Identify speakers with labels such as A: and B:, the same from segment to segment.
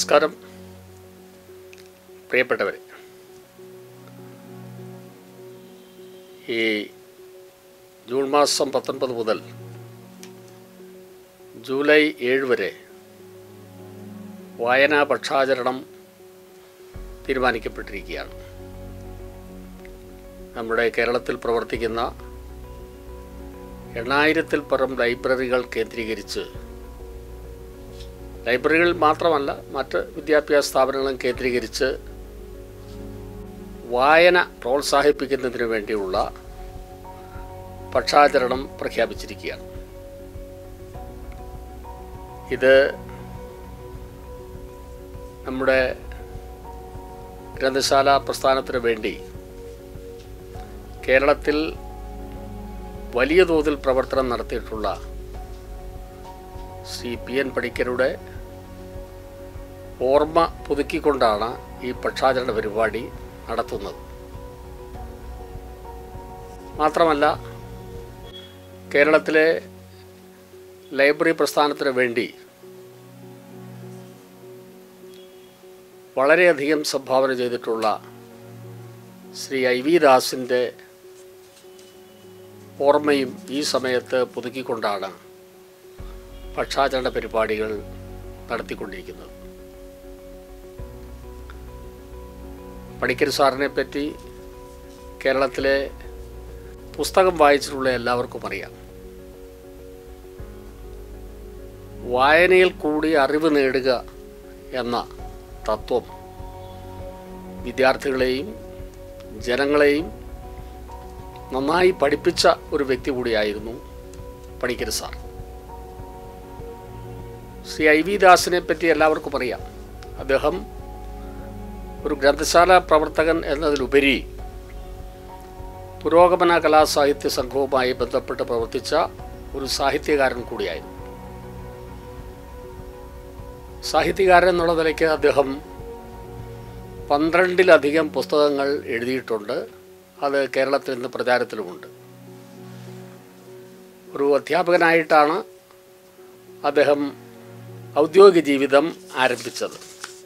A: നമസ്കാരം പ്രിയപ്പെട്ടവരെ ഈ ജൂൺ മാസം പത്തൊൻപത് മുതൽ ജൂലൈ ഏഴ് വരെ വായനാ പക്ഷാചരണം തീരുമാനിക്കപ്പെട്ടിരിക്കുകയാണ് നമ്മുടെ കേരളത്തിൽ പ്രവർത്തിക്കുന്ന എണ്ണായിരത്തിൽ പരം ലൈബ്രറികൾ കേന്ദ്രീകരിച്ച് ലൈബ്രറികൾ മാത്രമല്ല മറ്റ് വിദ്യാഭ്യാസ സ്ഥാപനങ്ങളും കേന്ദ്രീകരിച്ച് വായന പ്രോത്സാഹിപ്പിക്കുന്നതിന് വേണ്ടിയുള്ള പക്ഷാചരണം പ്രഖ്യാപിച്ചിരിക്കുകയാണ് ഇത് നമ്മുടെ ഗ്രന്ഥശാല പ്രസ്ഥാനത്തിന് വേണ്ടി കേരളത്തിൽ വലിയ തോതിൽ പ്രവർത്തനം നടത്തിയിട്ടുള്ള സി പി എൻ പണിക്കരുടെ ഓർമ്മ പുതുക്കിക്കൊണ്ടാണ് ഈ പക്ഷാചരണ പരിപാടി നടത്തുന്നത് മാത്രമല്ല കേരളത്തിലെ ലൈബ്രറി പ്രസ്ഥാനത്തിന് വേണ്ടി വളരെയധികം സംഭാവന ചെയ്തിട്ടുള്ള ശ്രീ ഐ വി ദാസിൻ്റെ ഓർമ്മയും ഈ സമയത്ത് പുതുക്കിക്കൊണ്ടാണ് പക്ഷാചരണ പരിപാടികൾ നടത്തിക്കൊണ്ടിരിക്കുന്നത് പണിക്കർ സാറിനെ പറ്റി കേരളത്തിലെ പുസ്തകം വായിച്ചിട്ടുള്ള എല്ലാവർക്കും അറിയാം വായനയിൽ കൂടി അറിവ് നേടുക എന്ന തത്വം വിദ്യാർത്ഥികളെയും ജനങ്ങളെയും നന്നായി പഠിപ്പിച്ച ഒരു വ്യക്തി കൂടിയായിരുന്നു Panicker sir Shri I V ദാസിനെ പറ്റി എല്ലാവർക്കും അറിയാം അദ്ദേഹം ഒരു ഗ്രന്ഥശാല പ്രവർത്തകൻ എന്നതിലുപരി പുരോഗമന കലാസാഹിത്യ സംഘവുമായി ബന്ധപ്പെട്ട് പ്രവർത്തിച്ച ഒരു സാഹിത്യകാരൻ കൂടിയായിരുന്നു സാഹിത്യകാരൻ എന്നുള്ള നിലയ്ക്ക് അദ്ദേഹം പന്ത്രണ്ടിലധികം പുസ്തകങ്ങൾ എഴുതിയിട്ടുണ്ട് അത് കേരളത്തിൽ ഇന്ന് പ്രചാരത്തിലുമുണ്ട് ഒരു അധ്യാപകനായിട്ടാണ് അദ്ദേഹം ഔദ്യോഗിക ജീവിതം ആരംഭിച്ചത്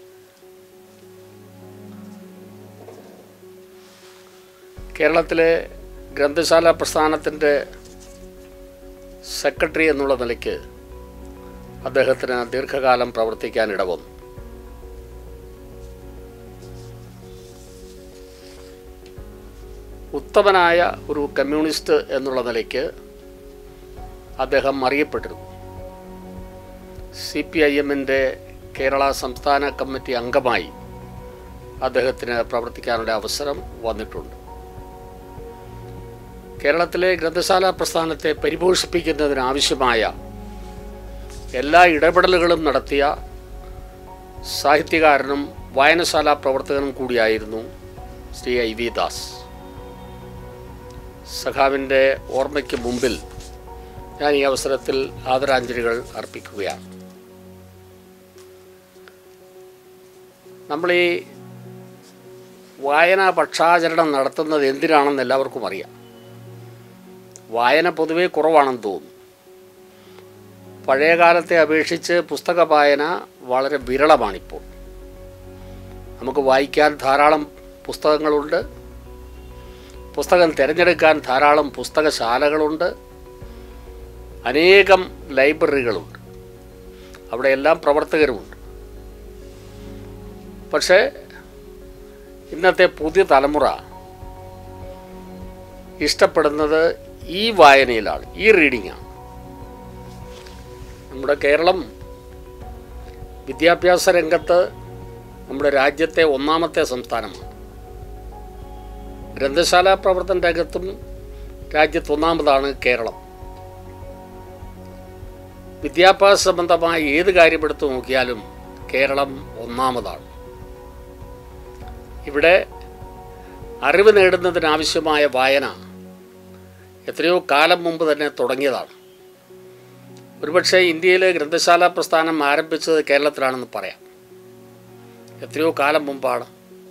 A: കേരളത്തിലെ ഗ്രന്ഥശാല പ്രസ്ഥാനത്തിൻ്റെ സെക്രട്ടറി എന്നുള്ള നിലയ്ക്ക് അദ്ദേഹത്തിന് ദീർഘകാലം പ്രവർത്തിക്കാൻ ഇടവന്നു ഉത്തമനായ ഒരു കമ്മ്യൂണിസ്റ്റ് എന്നുള്ള നിലയ്ക്ക് അദ്ദേഹം അറിയപ്പെട്ടിരുന്നു സി പി ഐ എമ്മിൻ്റെ കേരള സംസ്ഥാന കമ്മിറ്റി അംഗമായി അദ്ദേഹത്തിന് പ്രവർത്തിക്കാനുള്ള അവസരം വന്നിട്ടുണ്ട് കേരളത്തിലെ ഗ്രന്ഥശാല പ്രസ്ഥാനത്തെ പരിപോഷിപ്പിക്കുന്നതിനാവശ്യമായ എല്ലാ ഇടപെടലുകളും നടത്തിയ സാഹിത്യകാരനും വായനശാല പ്രവർത്തകനും കൂടിയായിരുന്നു ശ്രീ ഐ വി ദാസ് സഖാവിൻ്റെ ഓർമ്മയ്ക്ക് മുമ്പിൽ ഞാൻ ഈ അവസരത്തിൽ ആദരാഞ്ജലികൾ അർപ്പിക്കുകയാണ് നമ്മൾ ഈ വായനാ പക്ഷാചരണം നടത്തുന്നത് എന്തിനാണെന്ന് എല്ലാവർക്കും അറിയാം വായന പൊതുവേ കുറവാണെന്ന് തോന്നുന്നു പഴയ കാലത്തെ അപേക്ഷിച്ച് പുസ്തക വായന വളരെ വിരളമാണിപ്പോൾ നമുക്ക് വായിക്കാൻ ധാരാളം പുസ്തകങ്ങളുണ്ട് പുസ്തകം തിരഞ്ഞെടുക്കാൻ ധാരാളം പുസ്തകശാലകളുണ്ട് അനേകം ലൈബ്രറികളുണ്ട് അവിടെയെല്ലാം പ്രവർത്തകരുമുണ്ട് പക്ഷേ ഇന്നത്തെ പുതിയ തലമുറ ഇഷ്ടപ്പെടുന്നത് ഈ വായനയിലാണ് ഈ റീഡിങ്ങാണ് നമ്മുടെ കേരളം വിദ്യാഭ്യാസ രംഗത്ത് നമ്മുടെ രാജ്യത്തെ ഒന്നാമത്തെ സംസ്ഥാനമാണ് ഗ്രന്ഥശാല പ്രവർത്തന രംഗത്തും രാജ്യത്ത് ഒന്നാമതാണ് കേരളം വിദ്യാഭ്യാസ സംബന്ധമായ ഏത് കാര്യമെടുത്ത് നോക്കിയാലും കേരളം ഒന്നാമതാണ് ഇവിടെ അറിവ് നേടുന്നതിനാവശ്യമായ വായന എത്രയോ കാലം മുമ്പ് തന്നെ തുടങ്ങിയതാണ് ഒരുപക്ഷെ ഇന്ത്യയിലെ ഗ്രന്ഥശാല പ്രസ്ഥാനം ആരംഭിച്ചത് കേരളത്തിലാണെന്ന് പറയാം എത്രയോ കാലം മുമ്പാണ്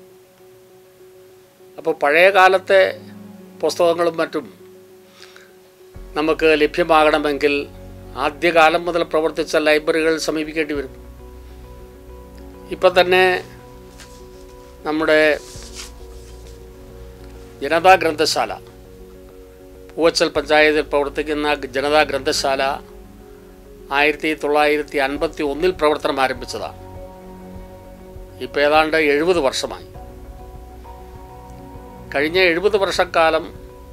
A: അപ്പോൾ പഴയ കാലത്തെ പുസ്തകങ്ങളും മറ്റും നമുക്ക് ലഭ്യമാകണമെങ്കിൽ ആദ്യകാലം മുതൽ പ്രവർത്തിച്ച ലൈബ്രറികൾ സമീപിക്കേണ്ടി വരും ഇപ്പം തന്നെ നമ്മുടെ ജനതാ ഗ്രന്ഥശാല പൂവച്ചൽ പഞ്ചായത്തിൽ പ്രവർത്തിക്കുന്ന ജനതാ ഗ്രന്ഥശാല ആയിരത്തി തൊള്ളായിരത്തി അൻപത്തി ഒന്നിൽ പ്രവർത്തനം ആരംഭിച്ചതാണ് ഇപ്പോൾ ഏതാണ്ട് എഴുപത് വർഷമായി കഴിഞ്ഞ എഴുപത് വർഷക്കാലം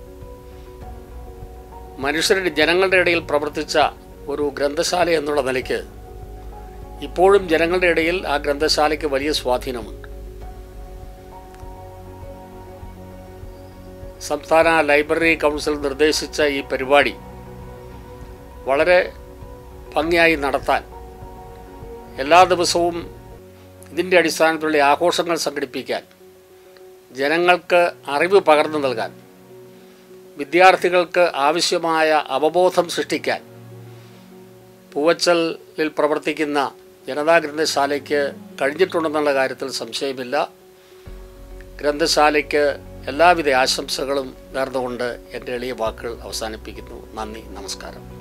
A: മനുഷ്യരുടെ ജനങ്ങളുടെ ഇടയിൽ പ്രവർത്തിച്ച ഒരു ഗ്രന്ഥശാല എന്നുള്ള നിലയ്ക്ക് ഇപ്പോഴും ജനങ്ങളുടെ ഇടയിൽ ആ ഗ്രന്ഥശാലയ്ക്ക് വലിയ സ്വാധീനമുണ്ട് സംസ്ഥാന ലൈബ്രറി കൗൺസിൽ നിർദ്ദേശിച്ച ഈ പരിപാടി വളരെ ഭംഗിയായി നടത്താൻ എല്ലാ ദിവസവും ഇതിൻ്റെ അടിസ്ഥാനത്തിലുള്ള ആഘോഷങ്ങൾ സംഘടിപ്പിക്കാൻ ജനങ്ങൾക്ക് അറിവ് പകർന്നു നൽകാൻ വിദ്യാർത്ഥികൾക്ക് ആവശ്യമായ അവബോധം സൃഷ്ടിക്കാൻ പൂവച്ചലിൽ പ്രവർത്തിക്കുന്ന ജനതാ ഗ്രന്ഥശാലയ്ക്ക് കഴിഞ്ഞിട്ടുണ്ടെന്നുള്ള കാര്യത്തിൽ സംശയമില്ല ഗ്രന്ഥശാലയ്ക്ക് എല്ലാവിധ ആശംസകളും നേർന്നുകൊണ്ട് എൻ്റെ എളിയ വാക്കുകൾ അവസാനിപ്പിക്കുന്നു നന്ദി നമസ്കാരം